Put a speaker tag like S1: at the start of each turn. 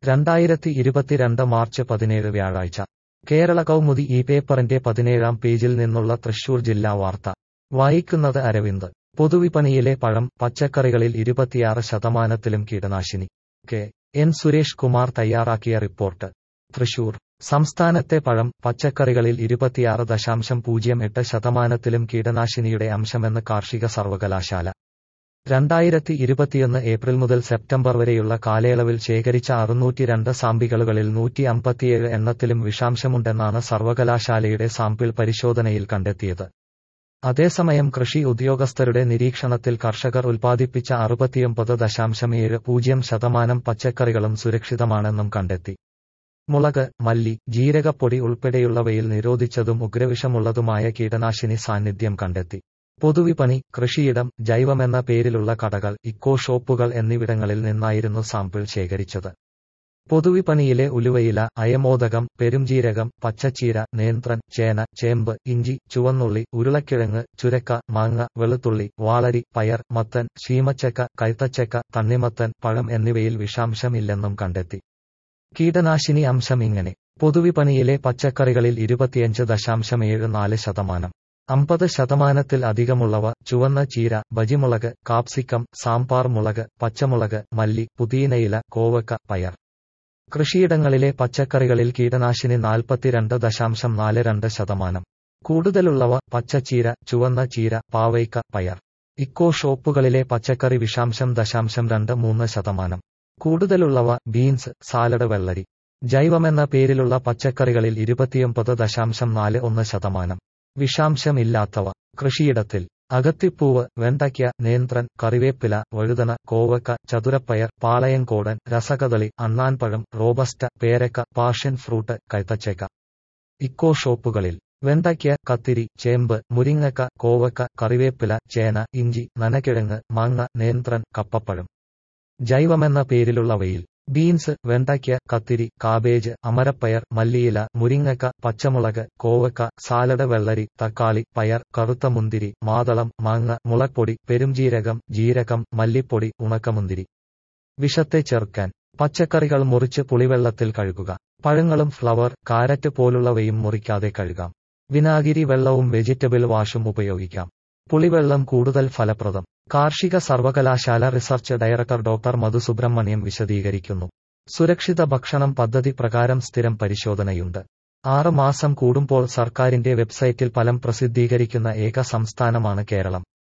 S1: രണ്ടായിരത്തി ഇരുപത്തിരണ്ട് മാർച്ച് പതിനേഴ് വ്യാഴാഴ്ച കേരള കൗമുദി ഈ പേപ്പറിന്റെ പതിനേഴാം പേജിൽ നിന്നുള്ള തൃശൂർ ജില്ലാ വാർത്ത വായിക്കുന്നത് അരവിന്ദ് പൊതുവിപണിയിലെ പഴം പച്ചക്കറികളിൽ ഇരുപത്തിയാറ് ശതമാനത്തിലും കീടനാശിനി കെ എൻ സുരേഷ് കുമാർ തയ്യാറാക്കിയ റിപ്പോർട്ട് തൃശൂർ സംസ്ഥാനത്തെ പഴം പച്ചക്കറികളിൽ ഇരുപത്തിയാറ് ദശാംശം പൂജ്യം എട്ട് ശതമാനത്തിലും കീടനാശിനിയുടെ അംശമെന്ന് കാർഷിക സർവകലാശാല രണ്ടായിരത്തി ഇരുപത്തിയൊന്ന് ഏപ്രിൽ മുതൽ സെപ്റ്റംബർ വരെയുള്ള കാലയളവിൽ ശേഖരിച്ച അറുന്നൂറ്റി രണ്ട് സാമ്പിളുകളിൽ നൂറ്റി അമ്പത്തിയേഴ് എണ്ണത്തിലും വിഷാംശമുണ്ടെന്നാണ് സർവകലാശാലയുടെ സാമ്പിൾ പരിശോധനയിൽ കണ്ടെത്തിയത് അതേസമയം കൃഷി ഉദ്യോഗസ്ഥരുടെ നിരീക്ഷണത്തിൽ കർഷകർ ഉൽപ്പാദിപ്പിച്ച അറുപത്തിയൊമ്പത് ദശാംശം ഏഴ് പൂജ്യം ശതമാനം പച്ചക്കറികളും സുരക്ഷിതമാണെന്നും കണ്ടെത്തി മുളക് മല്ലി ജീരകപ്പൊടി ഉൾപ്പെടെയുള്ളവയിൽ നിരോധിച്ചതും ഉഗ്രവിഷമുള്ളതുമായ കീടനാശിനി സാന്നിധ്യം കണ്ടെത്തി പൊതുവിപണി കൃഷിയിടം ജൈവമെന്ന പേരിലുള്ള കടകൾ ഇക്കോ ഷോപ്പുകൾ എന്നിവിടങ്ങളിൽ നിന്നായിരുന്നു സാമ്പിൾ ശേഖരിച്ചത് പൊതുവിപണിയിലെ ഉലുവയില അയമോദകം പെരുംജീരകം പച്ചച്ചീര നേന്ത്രൻ ചേന ചേമ്പ് ഇഞ്ചി ചുവന്നുള്ളി ഉരുളക്കിഴങ്ങ് ചുരക്ക മാങ്ങ വെളുത്തുള്ളി വാളരി പയർ മത്തൻ ശീമച്ചക്ക കൈത്തച്ചക്ക തണ്ണിമത്തൻ പഴം എന്നിവയിൽ വിഷാംശമില്ലെന്നും കണ്ടെത്തി കീടനാശിനി അംശം ഇങ്ങനെ പൊതുവിപണിയിലെ പച്ചക്കറികളിൽ ഇരുപത്തിയഞ്ച് ദശാംശം ഏഴ് നാല് ശതമാനം അമ്പത് ശതമാനത്തിൽ അധികമുള്ളവ ചുവന്ന ചീര ബജിമുളക് കാപ്സിക്കം സാമ്പാർ മുളക് പച്ചമുളക് മല്ലി പുതിയനയില കോവക്ക പയർ കൃഷിയിടങ്ങളിലെ പച്ചക്കറികളിൽ കീടനാശിനി നാൽപ്പത്തിരണ്ട് ദശാംശം നാല് രണ്ട് ശതമാനം കൂടുതലുള്ളവ പച്ചച്ചീര ചുവന്ന ചീര പാവയ്ക്ക പയർ ഇക്കോ ഷോപ്പുകളിലെ പച്ചക്കറി വിഷാംശം ദശാംശം രണ്ട് മൂന്ന് ശതമാനം കൂടുതലുള്ളവ ബീൻസ് സാലഡ് വെള്ളരി ജൈവമെന്ന പേരിലുള്ള പച്ചക്കറികളിൽ ഇരുപത്തിയൊമ്പത് ദശാംശം നാല് ഒന്ന് ശതമാനം വിഷാംശമില്ലാത്തവ കൃഷിയിടത്തിൽ അകത്തിപ്പൂവ് വെണ്ടയ്ക്ക നേന്ത്രൻ കറിവേപ്പില വഴുതന കോവക്ക ചതുരപ്പയർ പാളയംകോടൻ രസകദളി അണ്ണാൻപഴം റോബസ്റ്റ പേരക്ക പാഷൻ ഫ്രൂട്ട് കൈത്തച്ചക്ക ഇക്കോ ഷോപ്പുകളിൽ വെണ്ടയ്ക്ക കത്തിരി ചേമ്പ് മുരിങ്ങക്ക കോവക്ക കറിവേപ്പില ചേന ഇഞ്ചി നനക്കിഴങ്ങ് മാങ്ങ നേന്ത്രൻ കപ്പപ്പഴം ജൈവമെന്ന പേരിലുള്ളവയിൽ ബീൻസ് വെണ്ടയ്ക്ക കത്തിരി കാബേജ് അമരപ്പയർ മല്ലിയില മുരിങ്ങക്ക പച്ചമുളക് കോവക്ക സാലഡ് വെള്ളരി തക്കാളി പയർ കറുത്ത മുന്തിരി മാതളം മാങ്ങ മുളപ്പൊടി പെരുംജീരകം ജീരകം മല്ലിപ്പൊടി ഉണക്കമുന്തിരി വിഷത്തെ ചേർക്കാൻ പച്ചക്കറികൾ മുറിച്ച് പുളിവെള്ളത്തിൽ കഴുകുക പഴങ്ങളും ഫ്ലവർ കാരറ്റ് പോലുള്ളവയും മുറിക്കാതെ കഴുകാം വിനാഗിരി വെള്ളവും വെജിറ്റബിൾ വാഷും ഉപയോഗിക്കാം പുളിവെള്ളം കൂടുതൽ ഫലപ്രദം കാർഷിക സർവകലാശാല റിസർച്ച് ഡയറക്ടർ ഡോക്ടർ മധുസുബ്രഹ്മണ്യം വിശദീകരിക്കുന്നു സുരക്ഷിത ഭക്ഷണം പദ്ധതി പ്രകാരം സ്ഥിരം പരിശോധനയുണ്ട് ആറ് മാസം കൂടുമ്പോൾ സർക്കാരിന്റെ വെബ്സൈറ്റിൽ ഫലം പ്രസിദ്ധീകരിക്കുന്ന ഏക സംസ്ഥാനമാണ് കേരളം